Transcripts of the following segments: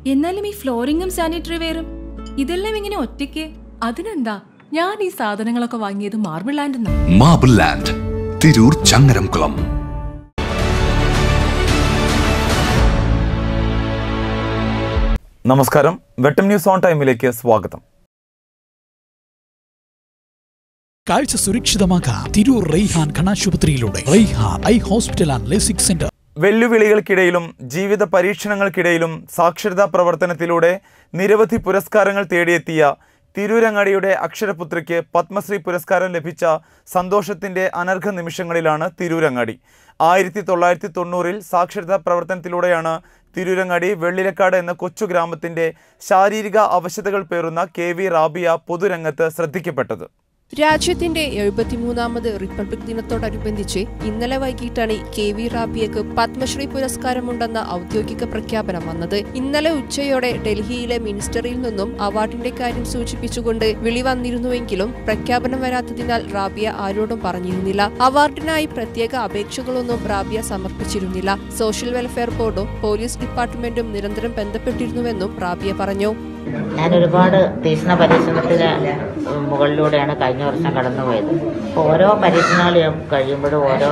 എന്നാലും ഈ ഫ്ലോറിങ്ങും സാനിറ്ററി വെയറും ഇതെല്ലാം ഇങ്ങനെ ഒറ്റയ്ക്ക് അതിനെന്താ ഞാൻ ഈ സാധനങ്ങളൊക്കെ വാങ്ങിയത് Marble Land Marble Land Tirur Changaramkulam നമസ്കാരം വെട്ടം ന്യൂസ് ഓൺ ടൈമിലേക്ക് സ്വാഗതം കാഴ്ച സുരക്ഷിതമാക്കാം തിരൂർ റെയ്ഹാൻ കണാശുപത്രിയിലൂടെ Raihan eye hospital and LASIK centre വെല്ലുവിളികൾക്കിടയിലും ജീവിത പരീക്ഷണങ്ങൾക്കിടയിലും സാക്ഷരതാ പ്രവർത്തനത്തിലൂടെ നിരവധി പുരസ്കാരങ്ങൾ തേടിയെത്തിയ തിരൂരങ്ങാടിയുടെ അക്ഷരപുത്രിക്ക് പത്മശ്രീ പുരസ്കാരം ലഭിച്ച സന്തോഷത്തിന്റെ അനർഘ നിമിഷങ്ങളിലാണ് തിരൂരങ്ങാടി ആയിരത്തി തൊള്ളായിരത്തി തൊണ്ണൂറിൽ സാക്ഷരതാ പ്രവർത്തനത്തിലൂടെയാണ് തിരൂരങ്ങാടി വെള്ളിലക്കാട് എന്ന കൊച്ചു ഗ്രാമത്തിന്റെ ശാരീരിക അവശതകൾ പേറുന്ന കെ വി റാബിയ പൊതുരംഗത്ത് ശ്രദ്ധിക്കപ്പെട്ടത് രാജ്യത്തിന്റെ എഴുപത്തിമൂന്നാമത് റിപ്പബ്ലിക് ദിനത്തോടനുബന്ധിച്ച് ഇന്നലെ വൈകിട്ടാണ് കെ വി റാബിയക്ക് പത്മശ്രീ പുരസ്കാരമുണ്ടെന്ന ഔദ്യോഗിക പ്രഖ്യാപനം വന്നത് ഇന്നലെ ഉച്ചയോടെ ഡൽഹിയിലെ മിനിസ്റ്ററിൽ നിന്നും അവാർഡിന്റെ കാര്യം സൂചിപ്പിച്ചുകൊണ്ട് വിളി വന്നിരുന്നുവെങ്കിലും പ്രഖ്യാപനം വരാത്തതിനാൽ റാബിയ ആരോടും പറഞ്ഞിരുന്നില്ല അവാർഡിനായി പ്രത്യേക അപേക്ഷകളൊന്നും റാബിയ സമർപ്പിച്ചിരുന്നില്ല സോഷ്യൽ വെൽഫെയർ ബോർഡും പോലീസ് ഡിപ്പാർട്ട്മെന്റും നിരന്തരം ബന്ധപ്പെട്ടിരുന്നുവെന്നും റാബിയ പറഞ്ഞു ഞാൻ ഒരുപാട് തീക്ഷ്ണ പരീക്ഷണത്തിന് മുകളിലൂടെയാണ് കഴിഞ്ഞ വർഷം കടന്നുപോയത് അപ്പോൾ ഓരോ പരീക്ഷണങ്ങൾ കഴിയുമ്പോഴും ഓരോ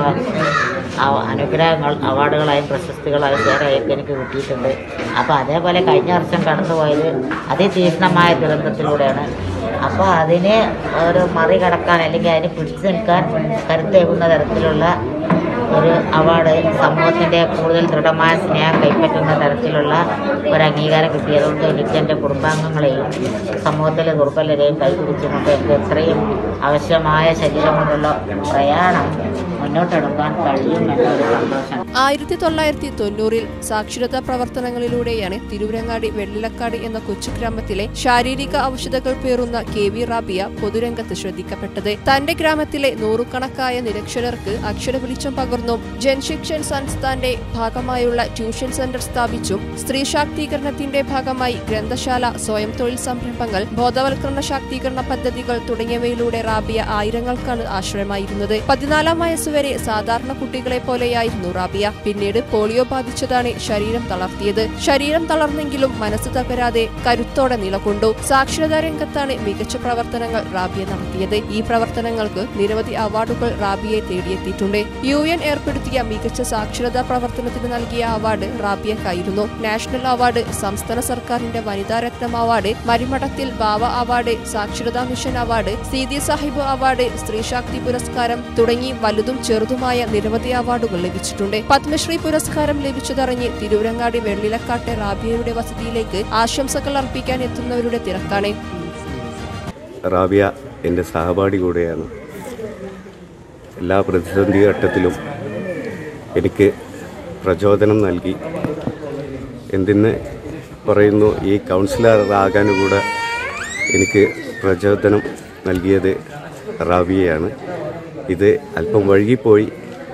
അ- അനുഗ്രഹങ്ങൾ അവാർഡുകളായും പ്രശസ്തികളായും വേറെയൊക്കെ എനിക്ക് കിട്ടിയിട്ടുണ്ട് അപ്പോൾ അതേപോലെ കഴിഞ്ഞ വർഷം കടന്നുപോയത് അതിതീക്ഷ്ണമായ ദുരന്തത്തിലൂടെയാണ് അപ്പോൾ അതിനെ ഒരു മറികടക്കാൻ അല്ലെങ്കിൽ അതിന് പിടിച്ചു നിൽക്കാൻ കരുത്തേകുന്ന തരത്തിലുള്ള ഒരു അവാർഡ് സമൂഹത്തിൻ്റെ കൂടുതൽ ദൃഢമായ സ്നേഹം കൈപ്പറ്റുന്ന തരത്തിലുള്ള ഒരു അംഗീകാരം കിട്ടിയതുകൊണ്ട് എനിക്ക് എൻ്റെ കുടുംബാംഗങ്ങളെയും സമൂഹത്തിലെ ദുർബലരെയും കൈപിടിച്ചുകൊണ്ട് എനിക്ക് എത്രയും ആവശ്യമായ ശരീരം കൊണ്ടുള്ള പ്രയാണം മുന്നോട്ടെടുക്കാൻ കഴിയും എന്നൊരു സന്തോഷം ആയിരത്തി തൊള്ളായിരത്തി തൊണ്ണൂറിൽ സാക്ഷരതാ പ്രവർത്തനങ്ങളിലൂടെയാണ് തിരുവരങ്ങാടി വെള്ളിലക്കാട് എന്ന കൊച്ചു ഗ്രാമത്തിലെ ശാരീരിക അവശതകൾ പേറുന്ന കെ വി റാബിയ പൊതുരംഗത്ത് ശ്രദ്ധിക്കപ്പെട്ടത് തന്റെ ഗ്രാമത്തിലെ നൂറുകണക്കായ നിരക്ഷരർക്ക് അക്ഷര വെളിച്ചം പകർന്നും ജൻശിക്ഷൻ സംസ്ഥാന്റെ ഭാഗമായുള്ള ട്യൂഷൻ സെന്റർ സ്ഥാപിച്ചും സ്ത്രീ ശാക്തീകരണത്തിന്റെ ഭാഗമായി ഗ്രന്ഥശാല സ്വയം തൊഴിൽ സംരംഭങ്ങൾ ബോധവൽക്കരണ ശാക്തീകരണ പദ്ധതികൾ തുടങ്ങിയവയിലൂടെ റാബിയ ആയിരങ്ങൾക്കാണ് ആശ്രയമായിരുന്നത് പതിനാലാം വയസ്സുവരെ സാധാരണ കുട്ടികളെ പോലെയായിരുന്നു റാബിയ പിന്നീട് പോളിയോ ബാധിച്ചതാണ് ശരീരം തളർത്തിയത് ശരീരം തളർന്നെങ്കിലും മനസ്സ് തകരാതെ കരുത്തോടെ നിലകൊണ്ടു സാക്ഷരതാ രംഗത്താണ് മികച്ച പ്രവർത്തനങ്ങൾ റാബിയ നടത്തിയത് ഈ പ്രവർത്തനങ്ങൾക്ക് നിരവധി അവാർഡുകൾ റാബിയെ തേടിയെത്തിയിട്ടുണ്ട് യു എൻ ഏർപ്പെടുത്തിയ മികച്ച സാക്ഷരതാ പ്രവർത്തനത്തിന് നൽകിയ അവാർഡ് റാബിയക്കായിരുന്നു നാഷണൽ അവാർഡ് സംസ്ഥാന സർക്കാരിന്റെ വനിതാ രത്നം അവാർഡ് മരിമഠത്തിൽ ബാവ അവാർഡ് സാക്ഷരതാ mission award Seethi Sahib award Streeshakthi പുരസ്കാരം തുടങ്ങി വലുതും ചെറുതുമായ നിരവധി അവാർഡുകൾ ലഭിച്ചിട്ടുണ്ട് പത്മശ്രീ പുരസ്കാരം ലഭിച്ചതറിഞ്ഞ് തിരുവരങ്ങാടി വെള്ളിലക്കാട്ടെ റാബിയയുടെ വസതിയിലേക്ക് ആശംസകൾ അർപ്പിക്കാൻ എത്തുന്നവരുടെ തിരക്കാണ് റാബിയ എൻ്റെ സഹപാഠി കൂടെയാണ് എല്ലാ പ്രതിസന്ധി ഘട്ടത്തിലും എനിക്ക് പ്രചോദനം നൽകി എന്തിന് പറയുന്നു ഈ കൗൺസിലറാകാൻ കൂടെ എനിക്ക് പ്രചോദനം നൽകിയത് റാബിയയാണ് ഇത് അല്പം വഴുകിപ്പോയി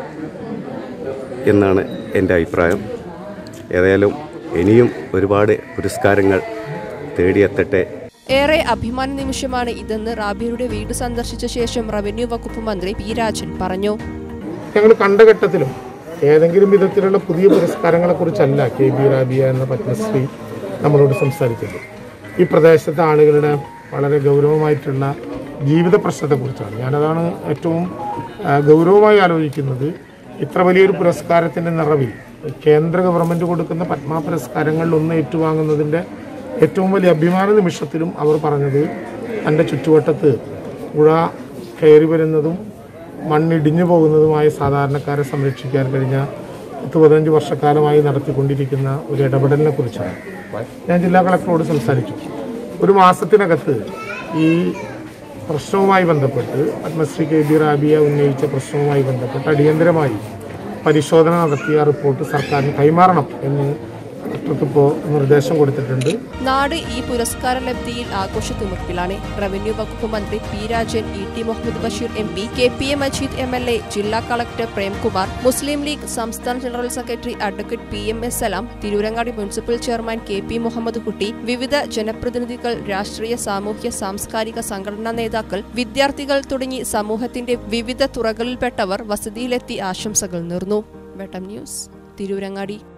എന്നാണ് എൻ്റെ അഭിപ്രായം ഏതായാലും ഇനിയും ഒരുപാട് പുരസ്കാരങ്ങൾ തേടിയെത്തട്ടെ ഏറെ അഭിമാന നിമിഷമാണ് ഇതെന്ന് റാബിയയുടെ വീട് സന്ദർശിച്ച ശേഷം റവന്യൂ വകുപ്പ് മന്ത്രി പി രാജൻ പറഞ്ഞു ഞങ്ങൾ കണ്ട ഘട്ടത്തിലും ഏതെങ്കിലും വിധത്തിലുള്ള പുതിയ പുരസ്കാരങ്ങളെക്കുറിച്ചല്ല കെ ബി റാബിയ എന്ന പത്മശ്രീ നമ്മളോട് സംസാരിച്ചത് ഈ പ്രദേശത്തെ ആളുകളുടെ വളരെ ഗൗരവമായിട്ടുള്ള ജീവിത പ്രശ്നത്തെക്കുറിച്ചാണ് ഞാനതാണ് ഏറ്റവും ആ, ഗൗരവമായി ആലോചിക്കുന്നത് ഇത്ര വലിയൊരു പുരസ്കാരത്തിൻ്റെ നിറവിൽ കേന്ദ്ര ഗവൺമെൻറ് കൊടുക്കുന്ന പത്മ പുരസ്കാരങ്ങളിൽ ഒന്ന് ഏറ്റുവാങ്ങുന്നതിൻ്റെ ഏറ്റവും വലിയ അഭിമാന നിമിഷത്തിലും അവർ പറഞ്ഞത് തൻ്റെ ചുറ്റുവട്ടത്ത് പുഴ കയറി വരുന്നതും മണ്ണിടിഞ്ഞു പോകുന്നതുമായ സാധാരണക്കാരെ സംരക്ഷിക്കാൻ കഴിഞ്ഞ പത്ത് പതിനഞ്ച് വർഷക്കാലമായി നടത്തിക്കൊണ്ടിരിക്കുന്ന ഒരു ഇടപെടലിനെ കുറിച്ചാണ് ഞാൻ ജില്ലാ കളക്ടറോട് സംസാരിച്ചു ഒരു മാസത്തിനകത്ത് ഈ പ്രശ്നവുമായി ബന്ധപ്പെട്ട് പത്മശ്രീ കെ ബി റാബിയ ഉന്നയിച്ച പ്രശ്നവുമായി ബന്ധപ്പെട്ട് അടിയന്തരമായി പരിശോധന നടത്തിയ റിപ്പോർട്ട് സർക്കാരിന് കൈമാറണം എന്ന് കളക്ടർക്ക് ഇപ്പോൾ നിർദ്ദേശം കൊടുത്തിട്ടുണ്ട് നാട് ഈ പുരസ്കാര ലബ്ധിയിൽ ആഘോഷത്തിമുറപ്പിലാണ് റവന്യൂ വകുപ്പ് മന്ത്രി P Rajan E T Muhammad Basheer M P K P A Majeed M L A ജില്ലാ കളക്ടർ പ്രേംകുമാർ മുസ്ലിം ലീഗ് സംസ്ഥാന general secretary advocate P M S Salam Tirurangadi municipal chairman K P Muhammad Kutty വിവിധ ജനപ്രതിനിധികൾ രാഷ്ട്രീയ സാമൂഹ്യ സാംസ്കാരിക സംഘടനാ നേതാക്കൾ വിദ്യാർത്ഥികൾ തുടങ്ങി സമൂഹത്തിന്റെ വിവിധ തുറകളിൽപ്പെട്ടവർ വസതിയിലെത്തി ആശംസകൾ നേർന്നു വെട്ടം ന്യൂസ് തിരൂരങ്ങാടി